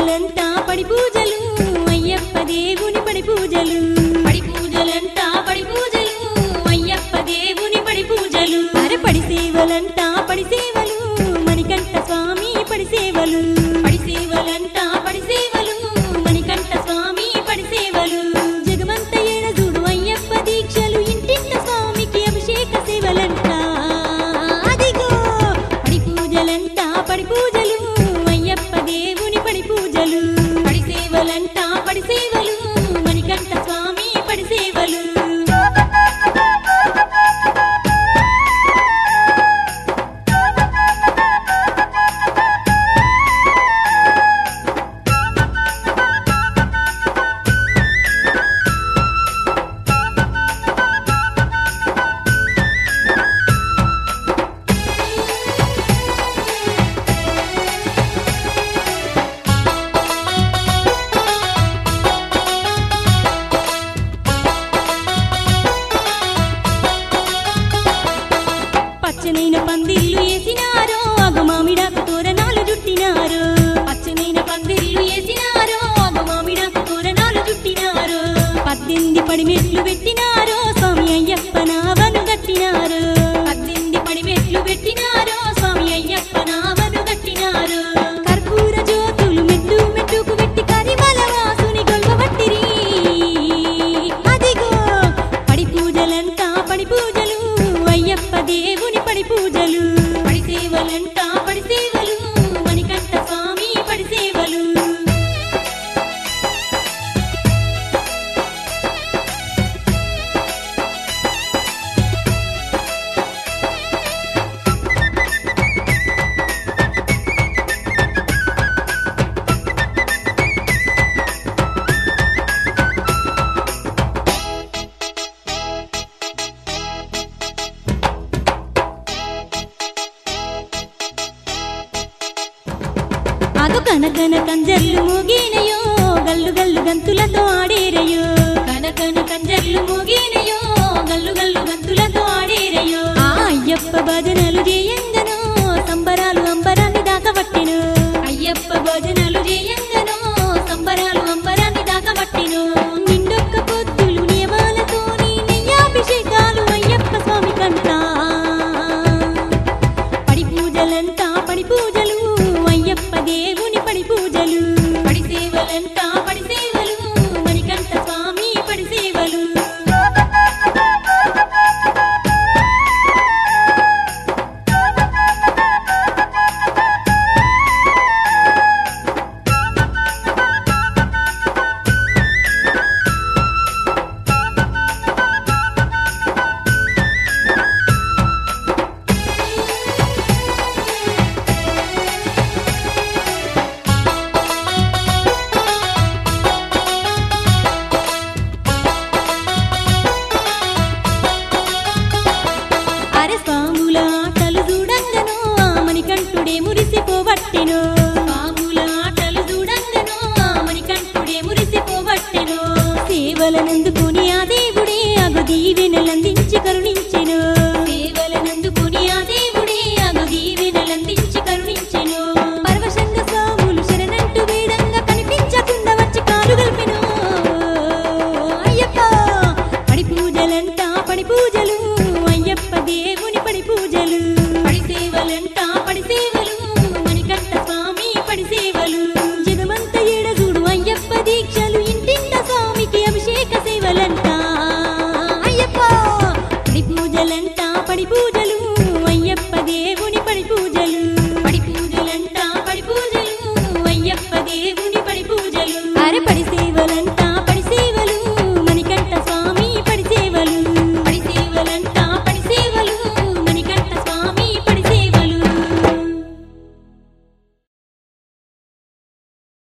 పూజలంట పడి పూజలు అయ్యప్ప దేవుని పడి పూజలు పడి పూజలంట పడి పూజలు అయ్యప్ప దేవుని పడి పూజలు అరే పడి సేవలంట పడి సేవలు మణికంఠ స్వామి పడి సేవలు పడి సేవలంట పడి సేవలు మణికంఠ స్వామి పడి సేవలు జగమంత ఏడ చూడు అయ్యప్ప దీక్షలు ఇంటింట స్వామికి అభిషేక సేవలంట అదిగో పడి పూజలంట పడి పూజలు అయ్యప్ప దేవుని పడి పూజలు పడి సేవలంట పడి సేవలు మణికంఠ స్వామి పడి సేవలు పచ్చనైన పందిళ్ళు వేసినారో అగ మామిడాకు తోరణాలు జుట్టినారు పచ్చనైన పందిళ్ళు వేసినారో అగ మామిడాకు తోరణాలు జుట్టినారు పద్దెనిమిది పడిమెట్లు పెట్టినారో స్వామి అయ్యప్ప నావను గట్టినారు పద్దెనిమిది పడిమెట్లు పెట్టినారో స్వామి అయ్యప్ప నావను గట్టినారు కర్పూర జ్యోతులు మెట్టు మెట్టుకు పెట్టి కరిమల వాసుని గొల్వబట్టిరి అదిగో పడి పూజలంతా పడి పూజలు అయ్యప్ప దేవుని పడి పూజలు పడి సేవలంట పడి సేవలు మణికంఠ స్వామి పడి సేవలు అదు కనకన కంజర్లు మోగినయో గల్లు గల్లు గంతులతో ఆడేరయో కనకన కంజర్లు మోగినయో గల్లు గల్లు గంతులతో ఆడేరయో ఆ అయ్యప్ప భజనలు చేయంగనో సంబరాలు అంబరాన్ని దాకబట్టెను అయ్యప్ప భజనలు చేయంగనో సంబరాలు అంబరాన్ని దాకబట్టెను నిండొక్క పొత్తులు నియమాలతోని నెయ్యాభిషేకాలు అయ్యప్ప స్వామి కంటా పడి పూజలంతా పడి పూజలు అయ్యప్ప దేవుని పడి పూజలు పడి సేవలంతా పడి సేవలు మణికంఠ స్వామి పడి సేవలు అరే స్వాముల ఆటలు చూడంగనో ఆ మణికంఠుడే మురిసిపోబట్టెను స్వాముల ఆటలు చూడంగనో ఆ మణికంఠుడే మురిసిపోబట్టెను సేవలనందుకుని ఆ